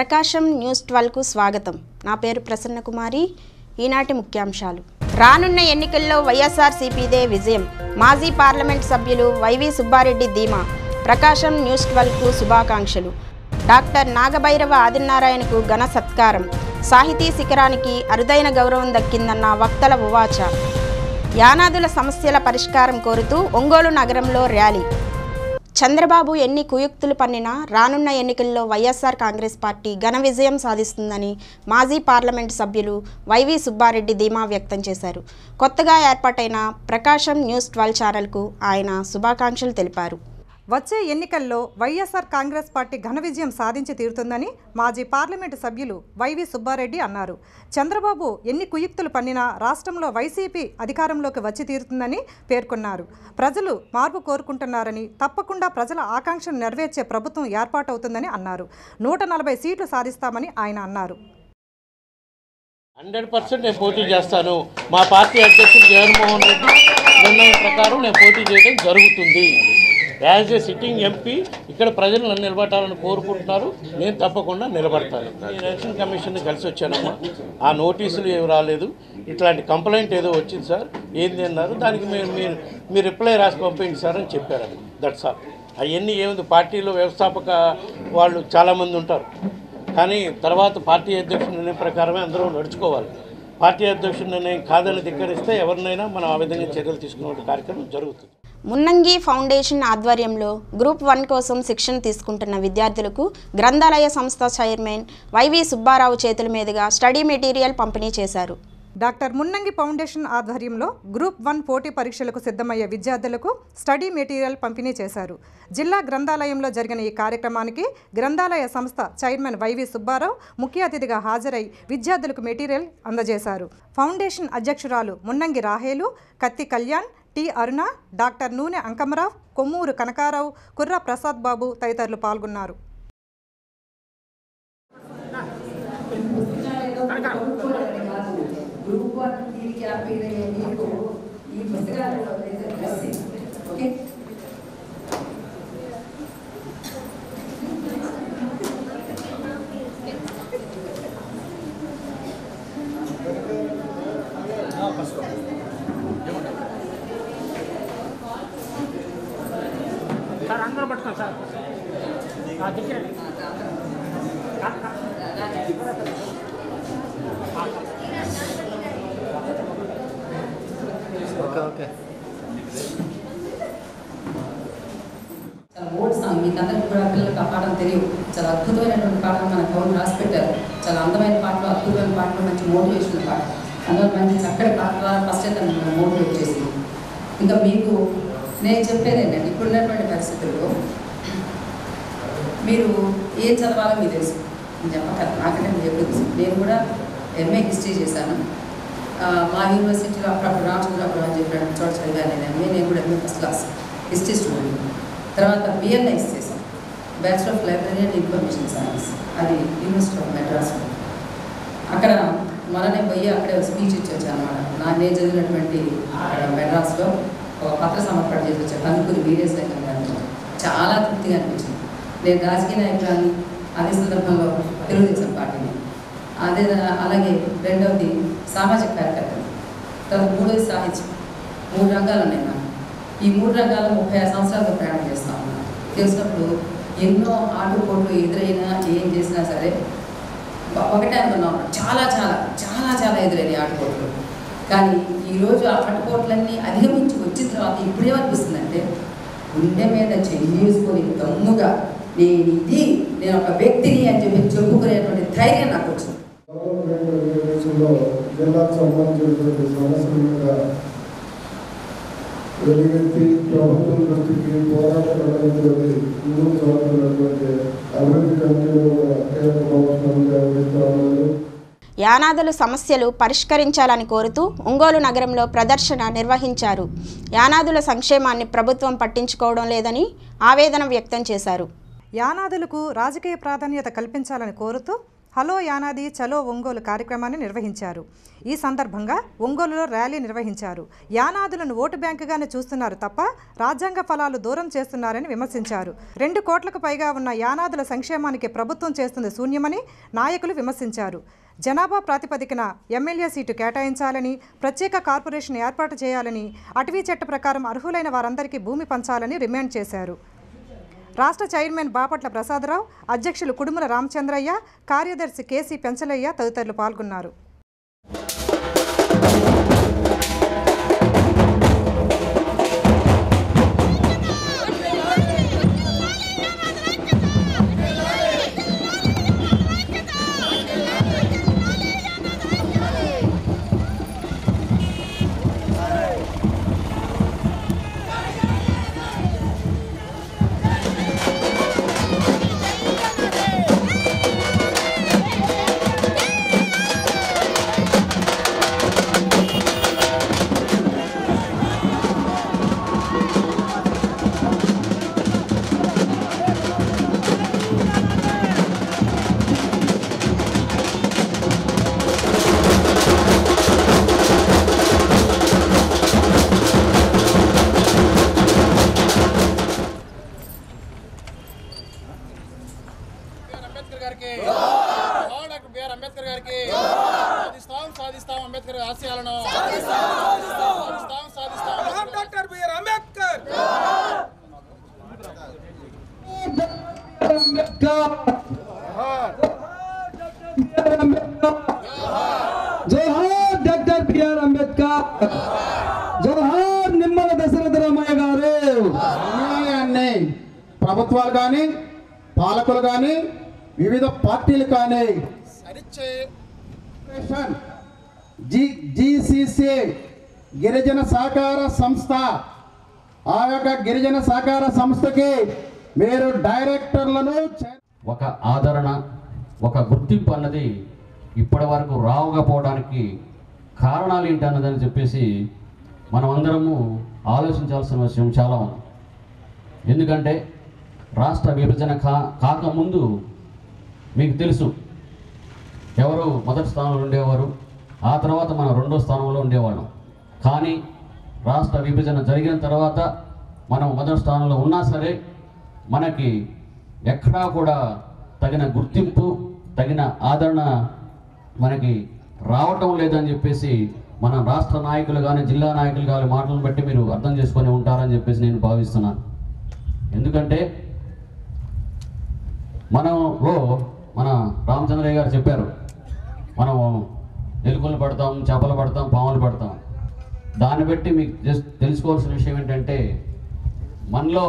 ప్రకాశం news ట్వెల్వ్కు స్వాగతం నా పేరు ప్రసన్న కుమారి ఈనాటి ముఖ్యాంశాలు రానున్న ఎన్నికల్లో వైఎస్ఆర్సీపీదే విజయం మాజీ పార్లమెంట్ సభ్యులు వైవి సుబ్బారెడ్డి ధీమా ప్రకాశం న్యూస్ ట్వెల్వ్కు శుభాకాంక్షలు డాక్టర్ నాగభైరవ ఆదినారాయణకు ఘన సత్కారం సాహితీ శిఖరానికి అరుదైన గౌరవం దక్కిందన్న వక్తల ఉవాచ యానాదుల సమస్యల పరిష్కారం కోరుతూ ఒంగోలు నగరంలో ర్యాలీ చంద్రబాబు ఎన్ని కుయుక్తులు పన్నినా రానున్న ఎన్నికల్లో వైఎస్ఆర్ కాంగ్రెస్ పార్టీ ఘన విజయం సాధిస్తుందని మాజీ పార్లమెంటు సభ్యులు వైవి సుబ్బారెడ్డి ధీమా వ్యక్తం చేశారు కొత్తగా ఏర్పాటైన ప్రకాశం న్యూస్ ట్వెల్వ్ ఛానల్కు ఆయన శుభాకాంక్షలు తెలిపారు వచ్చే ఎన్నికల్లో వైఎస్ఆర్ కాంగ్రెస్ పార్టీ ఘన విజయం సాధించి తీరుతుందని మాజీ పార్లమెంటు సభ్యులు వైవి సుబ్బారెడ్డి అన్నారు చంద్రబాబు ఎన్ని కుయుక్తులు పన్నినా రాష్ట్రంలో వైసీపీ అధికారంలోకి వచ్చి తీరుతుందని పేర్కొన్నారు ప్రజలు మార్పు కోరుకుంటున్నారని తప్పకుండా ప్రజల ఆకాంక్షను నెరవేర్చే ప్రభుత్వం ఏర్పాటవుతుందని అన్నారు నూట నలభై సీట్లు సాధిస్తామని ఆయన అన్నారు హండ్రెడ్ పర్సెంట్ నేను పోటీ చేస్తాను మా పార్టీ అధ్యక్షుడు జగన్మోహన్ రెడ్డి నిర్ణయం ప్రకారం నేను పోటీ చేయడం జరుగుతుంది యాజ్ ఏ సిట్టింగ్ ఎంపీ ఇక్కడ ప్రజలు నన్ను నిలబెట్టాలని కోరుకుంటున్నారు నేను తప్పకుండా నిలబడతాను ఈ ఎలక్షన్ కమిషన్ కలిసి వచ్చానమ్మా ఆ నోటీసులు ఏమి రాలేదు ఇట్లాంటి కంప్లైంట్ ఏదో వచ్చింది సార్ ఏంది అన్నారు దానికి మీరు మీరు మీరు రిప్లై రాసి పంపించండి సార్ అని చెప్పారు దట్స్ ఆల్ అవన్నీ ఏముంది పార్టీలో వ్యవస్థాపక వాళ్ళు చాలామంది ఉంటారు కానీ తర్వాత పార్టీ అధ్యక్షుడి నిర్ణయం ప్రకారమే అందరూ నడుచుకోవాలి పార్టీ అధ్యక్షుడి నిర్ణయం కాదని ధిక్కరిస్తే ఎవరినైనా మనం ఆ విధంగా చర్యలు తీసుకునే కార్యక్రమం జరుగుతుంది మున్నంగి ఫౌండేషన్ ఆధ్వర్యంలో గ్రూప్ వన్ కోసం శిక్షణ తీసుకుంటున్న విద్యార్థులకు గ్రంథాలయ సంస్థ చైర్మన్ వైవి సుబ్బారావు చేతుల మీదుగా స్టడీ మెటీరియల్ పంపిణీ చేశారు డాక్టర్ మున్నంగి ఫౌండేషన్ ఆధ్వర్యంలో గ్రూప్ వన్ పోటీ పరీక్షలకు సిద్ధమయ్యే విద్యార్థులకు స్టడీ మెటీరియల్ పంపిణీ చేశారు జిల్లా గ్రంథాలయంలో జరిగిన ఈ కార్యక్రమానికి గ్రంథాలయ సంస్థ చైర్మన్ వైవి సుబ్బారావు ముఖ్య అతిథిగా హాజరై విద్యార్థులకు మెటీరియల్ అందజేశారు ఫౌండేషన్ అధ్యక్షురాలు మున్నంగి రాహేలు కత్తి కళ్యాణ్ టి అరుణ డాక్టర్ నూనె అంకమరావు కొమ్మూరు కనకారావు కుర్ర ప్రసాద్ బాబు తదితరులు పాల్గొన్నారు గ్రూప్ వన్ దీనికి అప్పీల్ అయ్యే మీకు ఈ పుస్తకాలలో రాసి ఓకే సార్ అందరూ పట్టుకోండి సార్ ఆ, దిక్కండి. చాలా ఓల్డ్ సాంగ్ మీకు అందరికీ కూడా పిల్లలకు ఆ పాటలు తెలియవు చాలా అద్భుతమైనటువంటి పాటలు మన కవులు రాసి పెట్టారు చాలా అందమైన పాటలు అద్భుతమైన పాటలు మంచి మోటివేషన్ పాట అందులో మంచి చక్కటి పాటలు ఫస్ట్ అయితే నన్ను మోటివేట్ చేసింది ఇంకా మీకు నేను చెప్పేది ఏంటంటే ఇప్పుడున్నటువంటి పరిస్థితుల్లో మీరు ఏం చదవాలో మీకు తెలుసు నేను చెప్పకదు నాకంటే మీకు ఎక్కువ తెలుసు నేను కూడా ఎంఏ హిస్టరీ చేశాను ఆ, మా యూనివర్సిటీలో అప్పుడప్పుడు రామచంద్రపురం అని చెప్పిన చోట చదివాను నేను ఎంఏ నేను కూడా MA first class history student తర్వాత బిఎల్ఐస్ చేశాను bachelor of library and information science అది యూనివర్సిటీ ఆఫ్ మెడ్రాస్లో అక్కడ మననే పోయి అక్కడే ఒక స్పీచ్ ఇచ్చి వచ్చాను అనమాట నా నేను చదివినటువంటి అక్కడ మెడ్రాస్లో ఒక పత్ర సమర్పణ చేసి వచ్చాను కందుకూరి వీరేశేఖర్ గారితో చాలా తృప్తిగా అనిపించింది నేను రాజకీయ నాయకురాన్ని అదే సందర్భంలో తెలుగుదేశం పార్టీని అదే అలాగే రెండవది సామాజిక కార్యకర్తలు తర్వాత మూడవది సాహిత్యం మూడు రంగాలు ఉన్నాయి నాకు ఈ మూడు రంగాలు ముప్పై ఆరు సంవత్సరాలుగా ప్రయాణం చేస్తా ఉన్నాను తెలిసినప్పుడు ఎన్నో ఆటుపోట్లు ఎదురైనా ఏం చేసినా సరే ఒక- ఒకటే అనుకున్నాం చాలా చాలా చాలా చాలా ఎదురైనాయి ఆటుపోట్లు కానీ ఈరోజు ఆ ఆటుపోట్లన్నీ అధిగమించి వచ్చిన తర్వాత ఇప్పుడు ఏమనిపిస్తుందంటే గుండె మీద చెయ్యేసుకొని దమ్ముగా నేను ఇది నేను ఒక వ్యక్తిని అని చెప్పి చెప్పుకునేటువంటి ధైర్యం నాకు వచ్చింది గవర్నమెంట్ దేశంలో జిల్లాకు సంబంధించినటువంటి సమస్యల మీద వెలుగెత్తి ప్రభుత్వం దృష్టికి పోరాటపడమైనటువంటి ముందుకు సాగుతున్నటువంటి అభివృద్ధి కమిటీలో కూడా కేంద్ర ప్రభుత్వం వ్యవహరిస్తా ఉన్నారు యానాదుల సమస్యలు పరిష్కరించాలని కోరుతూ ఒంగోలు నగరంలో ప్రదర్శన నిర్వహించారు యానాదుల సంక్షేమాన్ని ప్రభుత్వం పట్టించుకోవడం లేదని ఆవేదన వ్యక్తం చేశారు యానాదులకు రాజకీయ ప్రాధాన్యత కల్పించాలని కోరుతూ హలో యానాది చలో ఒంగోలు కార్యక్రమాన్ని నిర్వహించారు ఈ సందర్భంగా ఒంగోలులో ర్యాలీ నిర్వహించారు యానాదులను ఓటు బ్యాంకుగానే చూస్తున్నారు తప్ప రాజ్యాంగ ఫలాలు దూరం చేస్తున్నారని విమర్శించారు రెండు కోట్లకు పైగా ఉన్న యానాదుల సంక్షేమానికి ప్రభుత్వం చేస్తుంది శూన్యమని నాయకులు విమర్శించారు జనాభా ప్రాతిపదికన ఎమ్మెల్యే సీటు కేటాయించాలని ప్రత్యేక కార్పొరేషన్ ఏర్పాటు చేయాలని అటవీ చట్ట ప్రకారం అర్హులైన వారందరికీ భూమి పంచాలని డిమాండ్ చేశారు రాష్ట్ర చైర్మన్ బాపట్ల ప్రసాదరావు అధ్యక్షులు కుడుముల రామచంద్రయ్య కార్యదర్శి కేసీ పెంచలయ్య తదితరులు పాల్గొన్నారు అంబేద్కర్ గారికి జోహార్ డాక్టర్ బిఆర్ అంబేద్కర్ గారికి సాధిస్తాం సాధిస్తాం అంబేద్కర్ గారి ఆశయాలను సాధిస్తాం సాధిస్తాం డాక్టర్ బిఆర్ అంబేద్కర్ జోహార్ డాక్టర్ బిఆర్ అంబేద్కర్ జోహార్ నిమ్మల దశరథ రామయ్య గారు అన్యాయాన్ని ప్రభుత్వాలు కానీ పాలకులు కానీ వివిధ పార్టీలు కానీ సరిచే జి జిసిసి గిరిజన సహకార సంస్థ ఆ యొక్క గిరిజన సహకార సంస్థకి మీరు డైరెక్టర్లను చే- ఒక ఆదరణ ఒక గుర్తింపు అన్నది ఇప్పటి వరకు రావకపోవడానికి కారణాలు ఏంటి అన్నదని చెప్పేసి మనం అందరము ఆలోచించాల్సిన విషయం చాలా ఉంది ఎందుకంటే రాష్ట్ర విభజన కా కాకముందు మీకు తెలుసు ఎవరు మొదటి స్థానంలో ఉండేవారు ఆ తర్వాత మనం రెండో స్థానంలో ఉండేవాళ్ళం కానీ రాష్ట్ర విభజన జరిగిన తర్వాత మనం మొదటి స్థానంలో ఉన్నా సరే మనకి ఎక్కడా కూడా తగిన గుర్తింపు తగిన ఆదరణ మనకి రావటం లేదని చెప్పేసి మన రాష్ట్ర నాయకులు కానీ జిల్లా నాయకులు కానీ మాటలను బట్టి మీరు అర్థం చేసుకొని ఉంటారని చెప్పేసి నేను భావిస్తున్నాను ఎందుకంటే మనలో మన రామచంద్రయ్య గారు చెప్పారు మనం ఎలుకలు పడతాం చేపలు పడతాం పాములు పడతాం దాన్ని బట్టి మీకు జస్ట్ తెలుసుకోవాల్సిన విషయం ఏంటంటే మనలో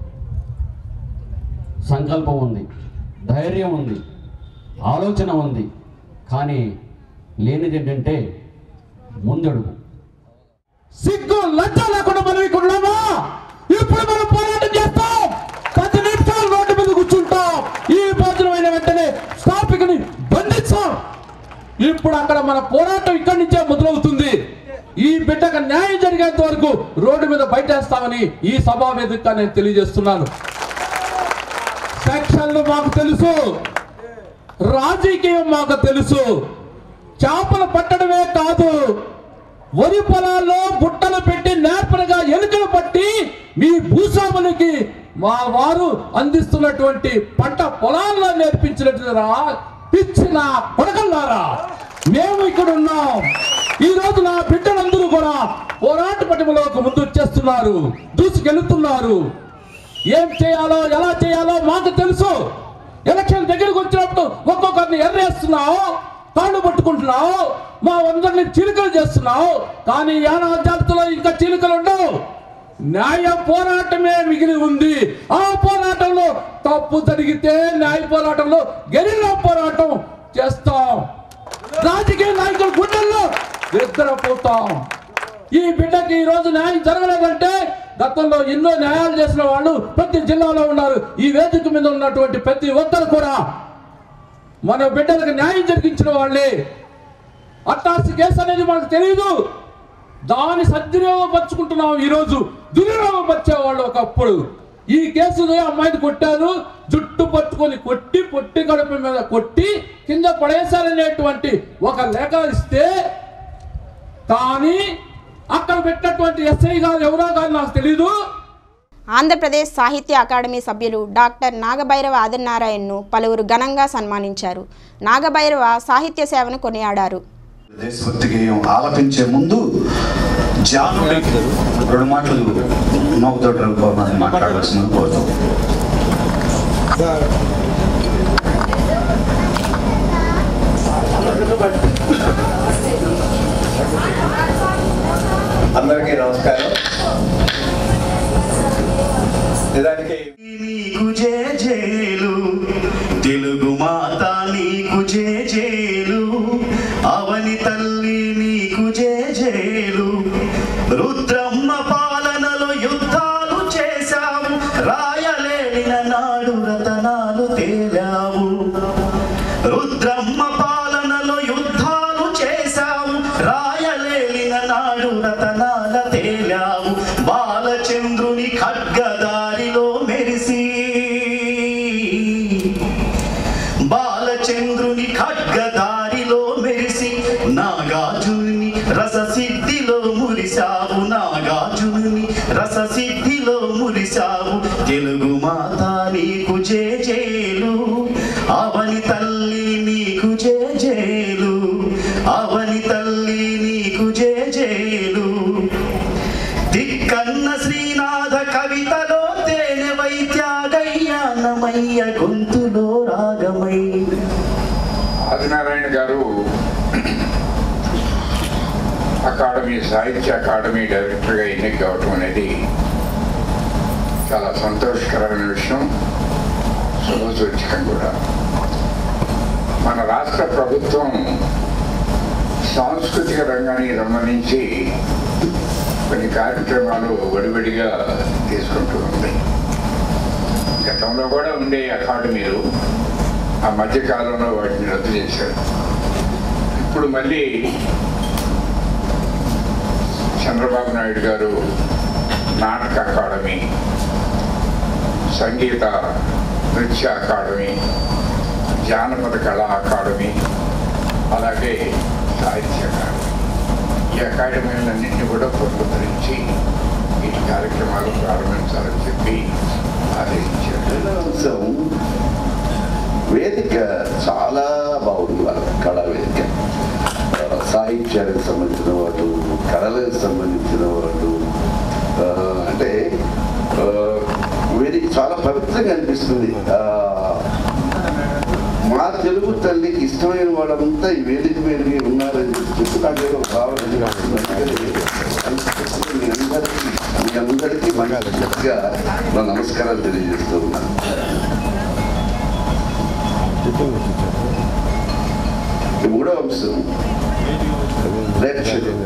సంకల్పం ఉంది ధైర్యం ఉంది ఆలోచన ఉంది కానీ లేనిది ఏంటంటే ముందడుగు సిగ్గు లజ్జ లేకుండా మనం ఇక్కడ ఉన్నామా ఇప్పుడు మనం పోరాటం చేస్తాం పది నిమిషాలు రోడ్డు మీద కూర్చుంటాం ఈ భోజనమైన వెంటనే స్థాపికని బంధించాం ఇప్పుడు అక్కడ మన పోరాటం ఇక్కడి నుంచే మొదలవుతుంది ఈ బిడ్డకు న్యాయం జరిగేంత వరకు రోడ్డు మీద బయటేస్తామని ఈ సభా వేదికగా నేను తెలియజేస్తున్నాను సెక్షన్లు మాకు తెలుసు రాజకీయం మాకు తెలుసు చేపలు పట్టడమే కాదు వరి పొలాల్లో బుట్టలు పెట్టి నేర్పరగా ఎలుకలు పట్టి మీ భూస్వాములకి మా వారు అందిస్తున్నటువంటి పంట పొలాల్లో నేర్పించినట్టురా పిచ్చిన కొడకల్లారా మేము ఇక్కడ ఉన్నాం ఈ రోజు నా బిడ్డలందరూ కూడా పోరాట పటిమలోకి ముందు వచ్చేస్తున్నారు దూసుకెళ్తున్నారు ఏం చేయాలో ఎలా చేయాలో మాకు తెలుసు ఎలక్షన్ దగ్గరకు వచ్చినప్పుడు ఒక్కొక్కరిని ఎర్రేస్తున్నావు కాళ్ళు పట్టుకుంటున్నావు మా అందరిని చీలికలు చేస్తున్నావు కానీ యానా జాబితాలో ఇంకా చీలికలు ఉండవు న్యాయ పోరాటమే మిగిలి ఉంది ఆ పోరాటంలో తప్పు జరిగితే న్యాయ పోరాటంలో గెరిల్లా పోరాటం చేస్తాం రాజకీయ నాయకుల గుండెల్లో నిద్రపోతాం ఈ బిడ్డకి ఈ రోజు న్యాయం జరగలేదంటే గతంలో ఎన్నో న్యాయాలు చేసిన వాళ్ళు ప్రతి జిల్లాలో ఉన్నారు ఈ వేదిక మీద ఉన్నటువంటి ప్రతి ఒక్కరు కూడా మన బిడ్డలకు న్యాయం జరిగించిన వాళ్ళే అట్టాసి కేసు అనేది మనకు తెలియదు దాన్ని సద్వినియోగపరుచుకుంటున్నాం ఈరోజు దుర్వినియోగపరిచే వాళ్ళు ఒకప్పుడు ఈ కేసులో అమ్మాయిని కొట్టారు జుట్టు పట్టుకొని కొట్టి పొట్టి కడుపు మీద కొట్టి కింద పడేశారనేటువంటి ఒక లేఖ ఇస్తే కానీ అక్కడ పెట్టినటువంటి ఎస్ఐ గారు ఎవరో గారు నాకు తెలీదు ఆంధ్రప్రదేశ్ సాహిత్య అకాడమీ సభ్యులు డాక్టర్ నాగభైరవ ఆదినారాయణను పలువురు ఘనంగా సన్మానించారు నాగభైరవ సాహిత్య సేవను కొనియాడారు దేశభక్తి గేయం ఆలపించే ముందు జానుడి రెండు మాటలు నవ్వుతోటి రవికుమార్ మాట్లాడవలసిన కోరుతాం అందరికీ నమస్కారం నిజానికి నీకు జేజేలు తెలుగు మాత నీకు జేజేలు అవని తల్లి నీకు జేజేలు రుద్రమ్మ పాలనలో యుద్ధాలు చేశావు రాయలేని నాడు రతనాలు తేలావు రుద్రమ్మ పాలనలో యుద్ధాలు చేశావు రాయలేలిన నాడు రతనాల తేలావు బాలచంద్రుని ఖడ్గదారిలో మెరిసి బాలచంద్రుని ఖడ్గదారిలో మెరిసి నాగార్జుని రససిద్ధిలో మురిశావు నాగార్జుని రససిద్ధిలో మురిశావు తెలుగు మాత నీకు జేజేలు అవని తల్లి నీకు జేజేలు అవని తల్లి నీకు జేజేలు తిక్కన్న శ్రీనాథ కవితలో తేనె వైత్యాగయ్యానమయ్య గొంతులో రాగమై ఆదినారాయణ గారు అకాడమీ సాహిత్య అకాడమీ డైరెక్టర్గా ఎన్నిక కావటం అనేది చాలా సంతోషకరమైన విషయం శుభసూచకం కూడా మన రాష్ట్ర ప్రభుత్వం సాంస్కృతిక రంగానికి సంబంధించి కొన్ని కార్యక్రమాలు వడివడిగా తీసుకుంటూ ఉంది గతంలో కూడా ఉండే అకాడమీలు ఆ మధ్యకాలంలో వాటిని రద్దు చేశారు ఇప్పుడు మళ్ళీ చంద్రబాబు నాయుడు గారు నాటక అకాడమీ సంగీత నృత్య అకాడమీ జానపద కళా అకాడమీ అలాగే సాహిత్య అకాడమీ ఈ అకాడమీలన్నింటినీ కూడా పునరుద్ధరించి ఈ కార్యక్రమాలు ప్రారంభించాలని చెప్పి ఆదేశించారు అంశం వేదిక చాలా బాగుంది వాళ్ళ కళా వేదిక ఆ, సాహిత్యానికి సంబంధించిన వాళ్ళు కళలకు సంబంధించిన వాళ్ళు ఆ, అంటే ఆ, వేదిక చాలా పవిత్రంగా అనిపిస్తుంది ఆ, మా తెలుగు తల్లికి ఇష్టమైన వాళ్ళంతా ఈ వేదిక మీదకి ఉన్నారని చెప్పి నాకేదో భావన కలుగుతుంది. అందుకని మీ అందరికీ మీ అందరికీ మనస్ఫూర్తిగా నా నమస్కారాలు తెలియజేస్తూ ఉన్నాను ఈ మూడో అంశం ప్రేక్షకులు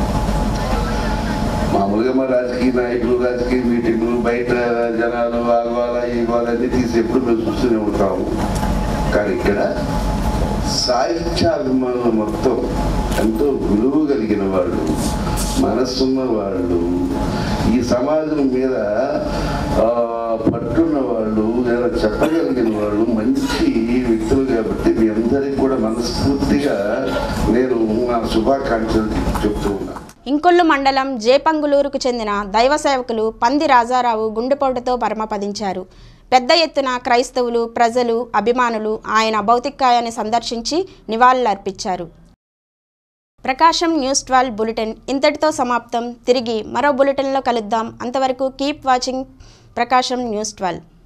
మామూలుగా మా రాజకీయ నాయకులు రాజకీయ మీటింగ్లు బయట జనాలు ఆగవాల ఈ వాళ్ళన్నీ తీసి ఎప్పుడు మేము చూస్తూనే ఉంటాము కానీ ఇక్కడ సాహిత్యాభిమానులు మొత్తం ఎంతో విలువ కలిగిన వాళ్ళు మనస్సున్న వాళ్ళు ఈ సమాజం మీద ఆ, పట్టున్న వాళ్ళు లేదా చెప్పగలిగిన వాళ్ళు మంచి వ్యక్తులు కాబట్టి మీ అందరికీ కూడా మనస్ఫూర్తిగా నేను నా శుభాకాంక్షలు చెప్తూ ఉన్నాను ఇంకొల్లు మండలం జేపంగులూరుకు చెందిన దైవ సేవకులు పంది రాజారావు గుండెపోటుతో పరమపదించారు పెద్ద ఎత్తున క్రైస్తవులు ప్రజలు అభిమానులు ఆయన భౌతికాయాన్ని సందర్శించి నివాళులర్పించారు ప్రకాశం న్యూస్ ట్వెల్వ్ బులెటిన్ ఇంతటితో సమాప్తం తిరిగి మరో బులెటిన్లో కలుద్దాం అంతవరకు keep watching Prakasam news twelve